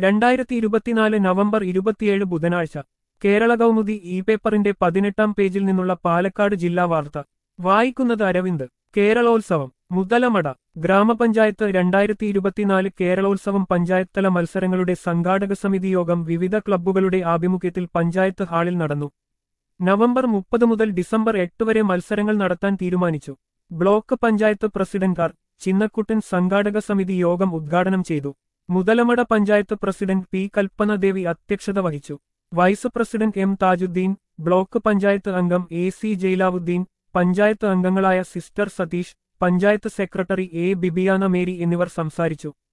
രണ്ടായിരത്തി ഇരുപത്തിനാല് നവംബർ ഇരുപത്തിയേഴ് ബുധനാഴ്ച കേരള കൗമുദി ഇ പേപ്പറിന്റെ പതിനെട്ടാം പേജിൽ നിന്നുള്ള പാലക്കാട് ജില്ലാ വാർത്ത വായിക്കുന്നത് അരവിന്ദ് കേരളോത്സവം മുതലമട ഗ്രാമപഞ്ചായത്ത് രണ്ടായിരത്തി ഇരുപത്തിനാല് കേരളോത്സവം പഞ്ചായത്തല മത്സരങ്ങളുടെ സംഘാടക സമിതി യോഗം വിവിധ ക്ലബ്ബുകളുടെ ആഭിമുഖ്യത്തിൽ പഞ്ചായത്ത് ഹാളിൽ നടന്നു നവംബർ മുപ്പത് മുതൽ ഡിസംബർ എട്ട് വരെ മത്സരങ്ങൾ നടത്താൻ തീരുമാനിച്ചു block panchayat president R Chinnakuttan സംഘാടക സമിതി യോഗം ഉദ്ഘാടനം ചെയ്തു മുതലമട പഞ്ചായത്ത് പ്രസിഡന്റ് പി കൽപ്പനദേവി അധ്യക്ഷത വഹിച്ചു vice president M Thajudheen block panchayat അംഗം എ സി ജയിലാവുദ്ദീൻ പഞ്ചായത്ത് അംഗങ്ങളായ sister Satheesh panchayat secretary A Bibiana Mary എന്നിവർ സംസാരിച്ചു